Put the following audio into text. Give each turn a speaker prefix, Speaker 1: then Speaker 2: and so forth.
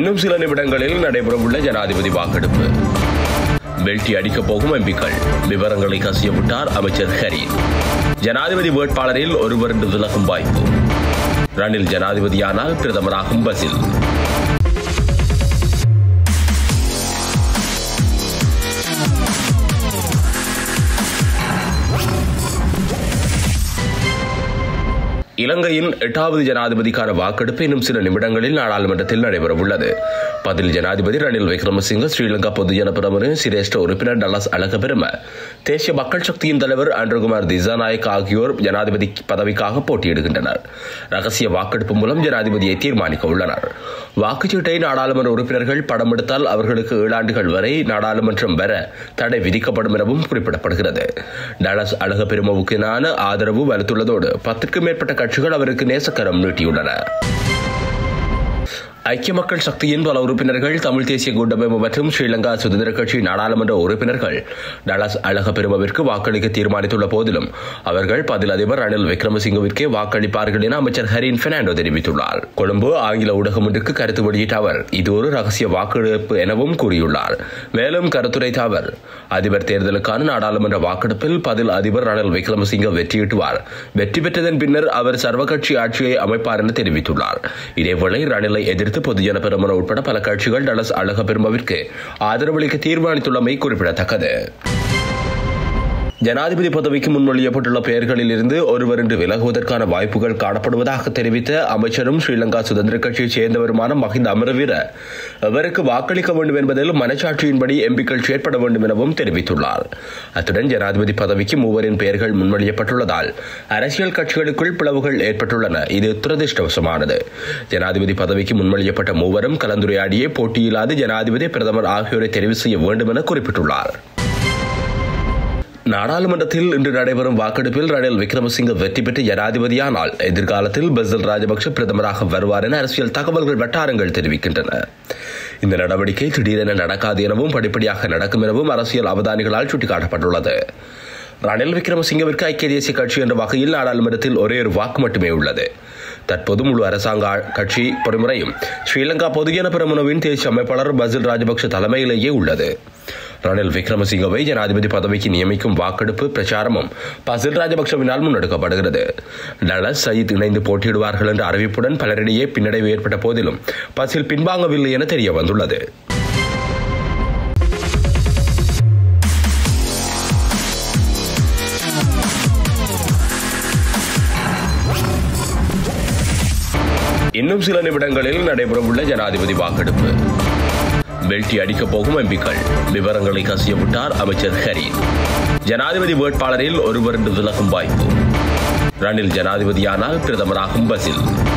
Speaker 1: இன்னும் சில நிமிடங்களில் நடைபெறவுள்ள ஜனாதிபதி வாக்கெடுப்பு வெல்டி அடிக்கப் போகும் எம்பிக்கள் விவரங்களை கசிய விட்டார் அமைச்சர் ஹரீன் ஜனாதிபதி வேட்பாளரில் ஒருவர் என்று விலகும் வாய்ப்பு ரணில் ஜனாதிபதியானால் பிரதமராகும் பசில் இலங்கையின் எட்டாவது ஜனாதிபதிக்கான வாக்கெடுப்பு இன்னும் சில நிமிடங்களில் நாடாளுமன்றத்தில் நடைபெறவுள்ளது பதில் ஜனாதிபதி ரணில் விக்ரமசிங்க ஸ்ரீலங்கா பொதுஜன பிரமுகரின் சிரேஷ்ட உறுப்பினர் டல்லாஸ் அழகபெரும தேசிய மக்கள் சக்தியின் தலைவர் அன்றுகுமார் திசாநாயக் ஆகியோர் ஜனாதிபதி பதவிக்காக போட்டியிடுகின்றனர் ரகசிய வாக்கெடுப்பு மூலம் ஜனாதிபதியை தீர்மானிக்க உள்ளனர் வாக்குச்சீட்டை நாடாளுமன்ற உறுப்பினர்கள் படம் எடுத்தால் அவர்களுக்கு ஏழாண்டுகள் வரை நாடாளுமன்றம் வர தடை விதிக்கப்படும் எனவும் குறிப்பிடப்படுகிறது டலஸ் அழகப்பெருமவுக்கான ஆதரவு வலுத்துள்ளதோடு பத்துக்கும் மேற்பட்ட கட்சிகள் அவருக்கு நேசக்கரம் நீட்டியுள்ளன ஐக்கிய மக்கள் சக்தியின் பல உறுப்பினர்கள் தமிழ் தேசிய கூட்டமைப்பு மற்றும் ஸ்ரீலங்கா சுதந்திர கட்சி நாடாளுமன்ற உறுப்பினர்கள் டலஸ் அழகப்பெருமவிற்கு வாக்களிக்க தீர்மானித்துள்ள போதிலும் அவர்கள் பதில் அதிபர் ரணில் விக்ரமசிங்கவிற்கே வாக்களிப்பார்கள் என அமைச்சர் ஹரீன் பெர்னாண்டோ தெரிவித்துள்ளார் கொழும்பு ஆங்கில ஊடகம் ஒன்றுக்கு கருத்து வெளியிட்ட அவர் இது ஒரு ரகசிய வாக்கெடுப்பு எனவும் கூறியுள்ளார் மேலும் கருத்துரைத்த அவர் அதிபர் தேர்தலுக்கான நாடாளுமன்ற வாக்கெடுப்பில் பதில் அதிபர் ரணில் விக்ரமசிங்க வெற்றியிட்டுவார் வெற்றி பெற்றதன் பின்னர் அவர் சர்வகட்சி ஆட்சியை அமைப்பார் என தெரிவித்துள்ளார் இதேவேளை ரணிலை எதிர்த்து பொதுஜன பெருமன உட்பட பல கட்சிகள் டலஸ் அழக பெருமவிற்கு ஆதரவளிக்க தீர்மானித்துள்ளமை குறிப்பிடத்தக்கது ஜனாதிபதி பதவிக்கு முன்மொழியப்பட்டுள்ள பெயர்களில் இருந்து ஒருவர் இன்று விலகுவதற்கான வாய்ப்புகள் காணப்படுவதாக தெரிவித்த அமைச்சரும் ஸ்ரீலங்கா சுதந்திர கட்சியைச் சேர்ந்தவருமான மஹிந்த அமரவீர அவருக்கு வாக்களிக்க வேண்டும் என்பதில் மனச்சாட்சியின்படி எம்பிக்கள் செயற்பட வேண்டும் எனவும் தெரிவித்துள்ளார் அத்துடன் ஜனாதிபதி பதவிக்கு மூவரின் பெயர்கள் முன்மொழியப்பட்டுள்ளதால் அரசியல் கட்சிகளுக்குள் பிளவுகள் ஏற்பட்டுள்ளன இது துரதிருஷ்டவசமானது ஜனாதிபதி பதவிக்கு முன்மொழியப்பட்ட மூவரும் கலந்துரையாடியே போட்டியில்லாத ஜனாதிபதி பிரதமர் ஆகியோரை தெரிவு செய்ய வேண்டும் என குறிப்பிட்டுள்ளார் நாடாளுமன்றத்தில் இன்று நடைபெறும் வாக்கெடுப்பில் ரணில் விக்ரமசிங்க வெற்றி பெற்று ஜனாதிபதியானால் எதிர்காலத்தில் பசில் ராஜபக்ஷ பிரதமராக வருவார் என அரசியல் தகவல்கள் வட்டாரங்கள் தெரிவிக்கின்றன இந்த நடவடிக்கை திடீரென நடக்காது எனவும் படிப்படியாக நடக்கும் எனவும் அரசியல் அவதானிகளால் சுட்டிக்காட்டப்பட்டுள்ளது ரணில் விக்ரமசிங்கவிற்கு ஐக்கிய தேசிய கட்சி என்ற வகையில் நாடாளுமன்றத்தில் ஒரே ஒரு வாக்கு மட்டுமே உள்ளது தற்போது முழு அரசாங்க கட்சி பொறிமுறையும் ஸ்ரீலங்கா பொதுஜன பெரமுனவின் தேசிய அமைப்பாளர் பசில் ராஜபக்ஷ தலைமையிலேயே உள்ளது ரணில் விக்ரமசிங்கவை ஜனாதிபதி பதவிக்கு நியமிக்கும் வாக்கெடுப்பு பிரச்சாரமும் பசில் ராஜபக்சவினால் முன்னெடுக்கப்படுகிறது டலஸ் சயித் இணைந்து போட்டியிடுவார்கள் என்ற அறிவிப்புடன் பலரிடையே பின்னடைவு ஏற்பட்ட போதிலும் பசில் பின்வாங்கவில்லை என தெரிய வந்துள்ளது இன்னும் சில நிமிடங்களில் நடைபெறவுள்ள ஜனாதிபதி வாக்கெடுப்பு வெல்டி அடிக்கப் போகும் எம்பிக்கள் விவரங்களை கசிய விட்டார் அமைச்சர் ஹரீன் ஜனாதிபதி வேட்பாளரில் ஒருவர் என்று விலகும் வாய்ப்பு ரணில் ஜனாதிபதியானால் பிரதமராகும் பசில்